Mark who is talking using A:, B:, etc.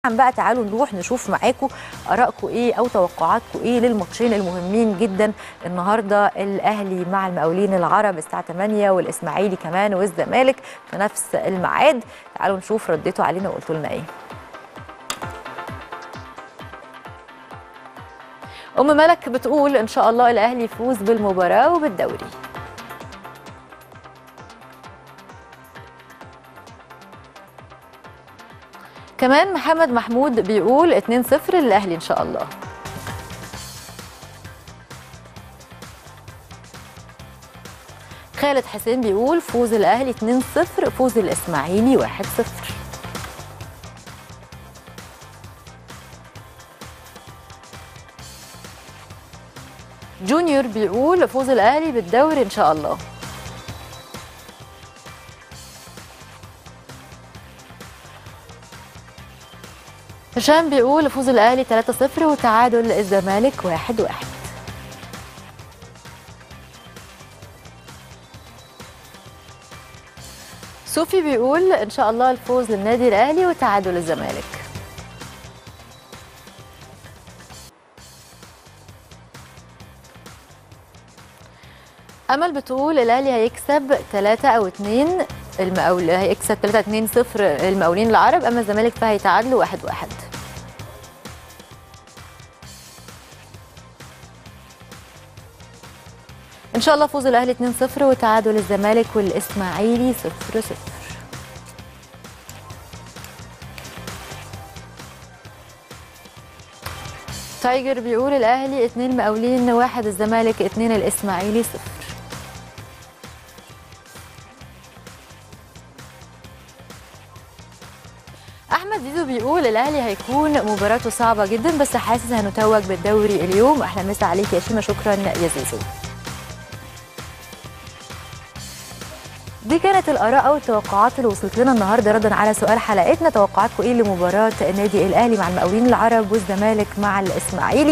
A: بقى تعالوا نروح نشوف معاكم ارائكم ايه او توقعاتكم ايه للماتشين المهمين جدا النهارده الاهلي مع المقاولين العرب الساعه 8 والاسماعيلي كمان والزمالك في نفس الميعاد تعالوا نشوف رديتوا علينا وقلتوا لنا ايه ام ملك بتقول ان شاء الله الاهلي يفوز بالمباراه وبالدوري كمان محمد محمود بيقول 2-0 للاهلي ان شاء الله خالد حسين بيقول فوز الاهلي 2-0 فوز الاسماعيلي 1-0 جونيور بيقول فوز الاهلي بالدوري ان شاء الله هشام بيقول فوز الاهلي 3-0 وتعادل الزمالك 1-1 صوفي بيقول ان شاء الله الفوز للنادي الاهلي وتعادل الزمالك امل بتقول الاهلي هيكسب 3 او 2 المقاول هيكسب 3 2 0 المقاولين العرب اما الزمالك فهيتعادلوا 1 1 ان شاء الله فوز الاهلي 2 0 وتعادل الزمالك والاسماعيلي 0 0 تايجر بيقول الاهلي 2 مقاولين 1 الزمالك 2 الاسماعيلي 0 احمد زيزو بيقول الاهلي هيكون مباراته صعبه جدا بس حاسس هنتوج بالدوري اليوم احلى مسا عليك يا شيماء شكرا يا زيزو دي كانت الاراء او التوقعات اللي وصلت لنا النهارده ردا على سؤال حلقتنا توقعاتكم ايه لمباراه النادي الاهلي مع المقاولين العرب والزمالك مع الاسماعيلي